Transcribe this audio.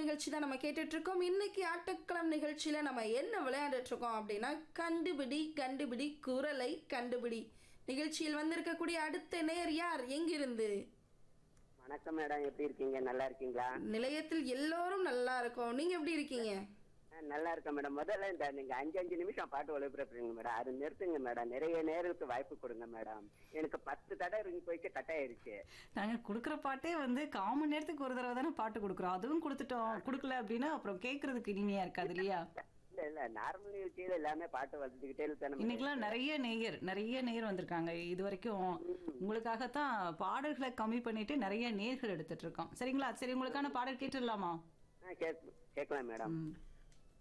நிகழ்ச்சி தான் நம்ம கேட்டுட்டு இருக்கோம் இன்னைக்கு ஆட்டக்களம் நிகழ்ச்சியில நம்ம என்ன விளையாண்டுட்டு இருக்கோம் அப்படின்னா கண்டுபிடி கண்டுபிடி குரலை கண்டுபிடி நிகழ்ச்சியில் வந்திருக்கக்கூடிய அடுத்த நேர் யார் எங்கிருந்து வணக்கம் மேடம் எப்படி இருக்கீங்க நல்லா இருக்கீங்களா நிலையத்தில் எல்லோரும் நல்லா இருக்கோம் நீங்க எப்படி இருக்கீங்க ஆ, நல்லா இருக்கேன் மேடம் முதல்ல இந்த நீங்க அஞ்சு அஞ்சு நிமிஷம் பாட்டு ஒளிபரப்புறீங்க மேடம் அது நிறுத்துங்க மேடம் நிறைய நேருக்கு வாய்ப்பு கொடுங்க மேடம் எனக்கு பத்து தடவை ரிங் போயிட்டு கட் ஆயிருச்சு நாங்க குடுக்குற பாட்டே வந்து கால் மணி நேரத்துக்கு ஒரு தடவை தானே பாட்டு கொடுக்குறோம் அதுவும் கொடுத்துட்டோம் கொடுக்கல அப்படின்னா அப்புறம் கேட்கறதுக்கு இனிமையா இருக்காது இல்லையா இல்ல இல்ல நார்மல் நிகழ்ச்சியில எல்லாமே பாட்டு வந்துகிட்டே தானே மேடம். இன்னைக்கெல்லாம் நிறைய நேயர் நிறைய நேயர் வந்திருக்காங்க இது வரைக்கும் உங்களுக்காகத்தான் பாடல்களை கம்மி பண்ணிட்டு நிறைய நேர்கள் எடுத்துட்டு இருக்கோம் சரிங்களா சரி உங்களுக்கான பாடல் கேட்டுடலாமா ஆ, கேக்- கேட்கலாம் மேடம் ம்.